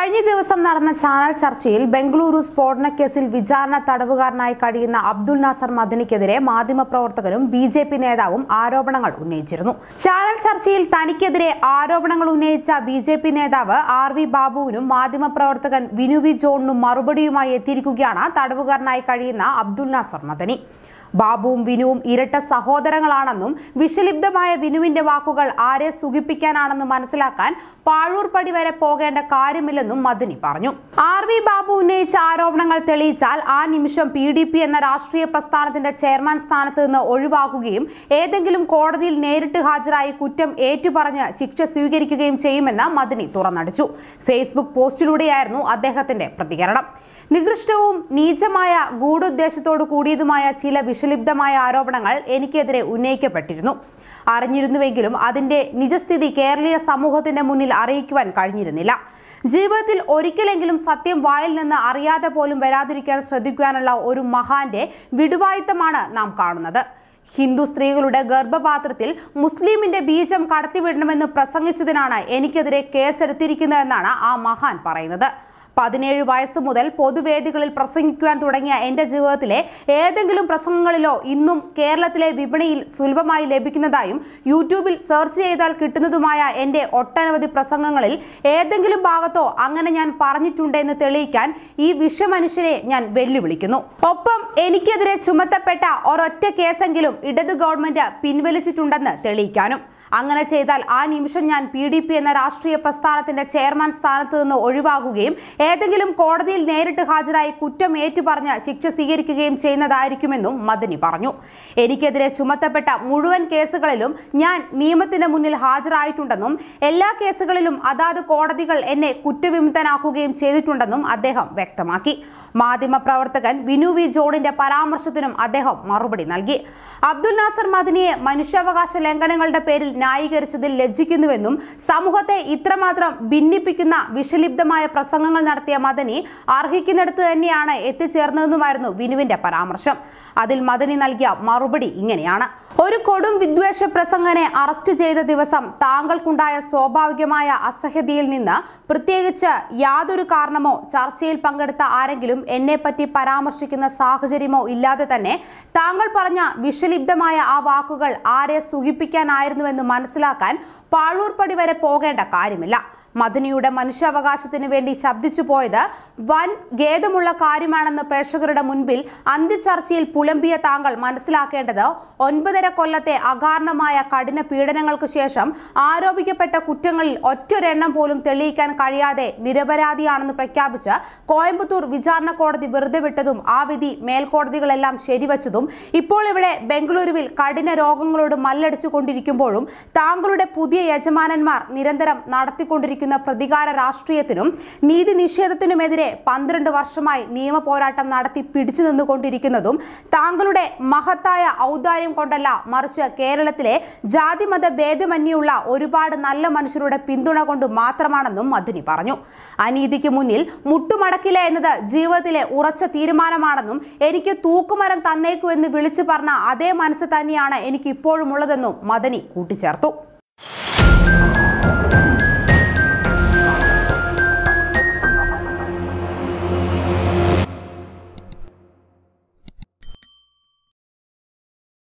കഴിഞ്ഞ ദിവസം നടന്ന ചാനൽ ചർച്ചയിൽ ബംഗളൂരു സ്ഫോടന കേസിൽ വിചാരണ തടവുകാരനായി കഴിയുന്ന അബ്ദുൽ നാസർ മദനിക്കെതിരെ മാധ്യമപ്രവർത്തകരും ബി ജെ പി നേതാവും ആരോപണങ്ങൾ ഉന്നയിച്ചിരുന്നു ചാനൽ ചർച്ചയിൽ തനിക്കെതിരെ ആരോപണങ്ങൾ ഉന്നയിച്ച ബി ജെ പി നേതാവ് ആർ വി ബാബുവിനും മാധ്യമപ്രവർത്തകൻ വിനു വി ജോണിനും മറുപടിയുമായി എത്തിയിരിക്കുകയാണ് തടവുകാരനായി കഴിയുന്ന അബ്ദുൽ നാസർ മദനി ബാബുവും വിനുവും ഇരട്ട സഹോദരങ്ങളാണെന്നും വിഷലിപ്തമായ വിനുവിന്റെ വാക്കുകൾ ആരെ സുഖിപ്പിക്കാനാണെന്ന് മനസ്സിലാക്കാൻ പാഴൂർ പടി വരെ പോകേണ്ട കാര്യമില്ലെന്നും മദനി പറഞ്ഞു ആർ വി ബാബു ഉന്നയിച്ച ആരോപണങ്ങൾ തെളിയിച്ചാൽ ആ നിമിഷം പി ഡി പി എന്ന രാഷ്ട്രീയ പ്രസ്ഥാനത്തിന്റെ ചെയർമാൻ സ്ഥാനത്ത് നിന്ന് ഒഴിവാക്കുകയും ഏതെങ്കിലും കോടതിയിൽ നേരിട്ട് ഹാജരായി കുറ്റം ഏറ്റുപറഞ്ഞ് ശിക്ഷ സ്വീകരിക്കുകയും ചെയ്യുമെന്ന് മദനി തുറന്നടിച്ചു ഫേസ്ബുക്ക് പോസ്റ്റിലൂടെയായിരുന്നു അദ്ദേഹത്തിന്റെ പ്രതികരണം നികൃഷ്ടവും നീചമായ ഗൂഢോദ്ദേശത്തോടു കൂടിയതുമായ ചില വിഷലിപ്തമായ ആരോപണങ്ങൾ എനിക്കെതിരെ ഉന്നയിക്കപ്പെട്ടിരുന്നു അറിഞ്ഞിരുന്നുവെങ്കിലും അതിന്റെ നിജസ്ഥിതി കേരളീയ സമൂഹത്തിന്റെ മുന്നിൽ അറിയിക്കുവാൻ കഴിഞ്ഞിരുന്നില്ല ജീവിതത്തിൽ ഒരിക്കലെങ്കിലും സത്യം വായിൽ നിന്ന് അറിയാതെ പോലും വരാതിരിക്കാൻ ശ്രദ്ധിക്കുവാനുള്ള ഒരു മഹാന്റെ വിടുവായുത്തമാണ് നാം കാണുന്നത് ഹിന്ദു സ്ത്രീകളുടെ ഗർഭപാത്രത്തിൽ മുസ്ലിമിന്റെ ബീജം കടത്തിവിടണമെന്ന് പ്രസംഗിച്ചതിനാണ് എനിക്കെതിരെ കേസെടുത്തിരിക്കുന്നതെന്നാണ് ആ മഹാൻ പറയുന്നത് പതിനേഴ് വയസ്സ് മുതൽ പൊതുവേദികളിൽ പ്രസംഗിക്കുവാൻ തുടങ്ങിയ എൻ്റെ ജീവിതത്തിലെ ഏതെങ്കിലും പ്രസംഗങ്ങളിലോ ഇന്നും കേരളത്തിലെ വിപണിയിൽ സുലഭമായി ലഭിക്കുന്നതായും യൂട്യൂബിൽ സെർച്ച് ചെയ്താൽ കിട്ടുന്നതുമായ എൻ്റെ ഒട്ടനവധി പ്രസംഗങ്ങളിൽ ഏതെങ്കിലും ഭാഗത്തോ അങ്ങനെ ഞാൻ പറഞ്ഞിട്ടുണ്ടെന്ന് തെളിയിക്കാൻ ഈ വിശ്വമനുഷ്യനെ ഞാൻ വെല്ലുവിളിക്കുന്നു ഒപ്പം എനിക്കെതിരെ ചുമത്തപ്പെട്ട ഒരൊറ്റ കേസെങ്കിലും ഇടത് ഗവൺമെന്റ് പിൻവലിച്ചിട്ടുണ്ടെന്ന് തെളിയിക്കാനും അങ്ങനെ ചെയ്താൽ ആ നിമിഷം ഞാൻ പി ഡി പി എന്ന രാഷ്ട്രീയ പ്രസ്ഥാനത്തിന്റെ ചെയർമാൻ സ്ഥാനത്ത് നിന്ന് ഒഴിവാകുകയും ഏതെങ്കിലും കോടതിയിൽ നേരിട്ട് ഹാജരായി കുറ്റം ഏറ്റുപറഞ്ഞ് ശിക്ഷ സ്വീകരിക്കുകയും ചെയ്യുന്നതായിരിക്കുമെന്നും മദനി പറഞ്ഞു എനിക്കെതിരെ ചുമത്തപ്പെട്ട മുഴുവൻ കേസുകളിലും ഞാൻ നിയമത്തിന് മുന്നിൽ ഹാജരായിട്ടുണ്ടെന്നും എല്ലാ കേസുകളിലും അതാത് കോടതികൾ എന്നെ കുറ്റവിമുക്തനാക്കുകയും ചെയ്തിട്ടുണ്ടെന്നും അദ്ദേഹം വ്യക്തമാക്കി മാധ്യമപ്രവർത്തകൻ വിനു വി ജോണിന്റെ പരാമർശത്തിനും അദ്ദേഹം മറുപടി നൽകി അബ്ദുൽ നാസർ മദനിയെ മനുഷ്യാവകാശ ലംഘനങ്ങളുടെ പേരിൽ ന്യായീകരിച്ചതിൽ ലജ്ജിക്കുന്നുവെന്നും സമൂഹത്തെ ഇത്രമാത്രം ഭിന്നിപ്പിക്കുന്ന വിഷലിപ്തമായ പ്രസംഗങ്ങൾ നടത്തിയ മദനി അർഹിക്കുന്നിടത്ത് തന്നെയാണ് എത്തിച്ചേർന്നതെന്നുമായിരുന്നു വിനുവിന്റെ പരാമർശം അതിൽ മദനി നൽകിയ മറുപടി ഇങ്ങനെയാണ് ഒരു കൊടും വിദ്വേഷ പ്രസംഗനെ അറസ്റ്റ് ചെയ്ത ദിവസം താങ്കൾക്കുണ്ടായ സ്വാഭാവികമായ അസഹ്യതയിൽ നിന്ന് പ്രത്യേകിച്ച് യാതൊരു കാരണമോ ചർച്ചയിൽ പങ്കെടുത്ത ആരെങ്കിലും എന്നെപ്പറ്റി പരാമർശിക്കുന്ന സാഹചര്യമോ ഇല്ലാതെ തന്നെ താങ്കൾ പറഞ്ഞ വിഷലിപ്തമായ ആ വാക്കുകൾ ആരെ സുഖിപ്പിക്കാനായിരുന്നുവെന്ന് മനസ്സിലാക്കാൻ പാഴൂർപ്പടി വരെ പോകേണ്ട കാര്യമില്ല മദനിയുടെ മനുഷ്യാവകാശത്തിന് വേണ്ടി ശബ്ദിച്ചു പോയത് വൻ ഖേദമുള്ള കാര്യമാണെന്ന് പ്രേക്ഷകരുടെ മുൻപിൽ അന്ത്യചർച്ചയിൽ പുലമ്പിയ താങ്കൾ മനസ്സിലാക്കേണ്ടത് ഒൻപതര കൊല്ലത്തെ അകാരണമായ കഠിന പീഡനങ്ങൾക്ക് ശേഷം ആരോപിക്കപ്പെട്ട കുറ്റങ്ങളിൽ ഒറ്റൊരെണ്ണം പോലും തെളിയിക്കാൻ കഴിയാതെ നിരപരാധിയാണെന്ന് പ്രഖ്യാപിച്ച് കോയമ്പത്തൂർ വിചാരണ കോടതി വെറുതെ വിട്ടതും ആ വിധി മേൽക്കോടതികളെല്ലാം ശരിവച്ചതും ഇപ്പോൾ ഇവിടെ ബംഗളൂരുവിൽ കഠിന രോഗങ്ങളോട് മല്ലടിച്ചു കൊണ്ടിരിക്കുമ്പോഴും താങ്കളുടെ പുതിയ യജമാനന്മാർ നിരന്തരം നടത്തിക്കൊണ്ടിരിക്കുന്ന പ്രതികാര രാഷ്ട്രീയത്തിനും നീതി നിഷേധത്തിനുമെതിരെ പന്ത്രണ്ട് വർഷമായി നിയമ പോരാട്ടം നടത്തി പിടിച്ചു നിന്നുകൊണ്ടിരിക്കുന്നതും താങ്കളുടെ മഹത്തായ ഔദാര്യം കൊണ്ടല്ല മറിച്ച് കേരളത്തിലെ ജാതിമത ഭേദമന്യുള്ള ഒരുപാട് നല്ല മനുഷ്യരുടെ പിന്തുണ കൊണ്ട് മാത്രമാണെന്നും മദനി പറഞ്ഞു അനീതിക്ക് മുന്നിൽ മുട്ടുമടക്കില്ല എന്നത് ജീവിതത്തിലെ ഉറച്ച തീരുമാനമാണെന്നും എനിക്ക് തൂക്കുമരം തന്നേക്കൂ എന്ന് വിളിച്ചു പറഞ്ഞ അതേ മനസ്സ് തന്നെയാണ് എനിക്ക് ഇപ്പോഴും ഉള്ളതെന്നും മദനി കൂട്ടിച്ചേർത്തു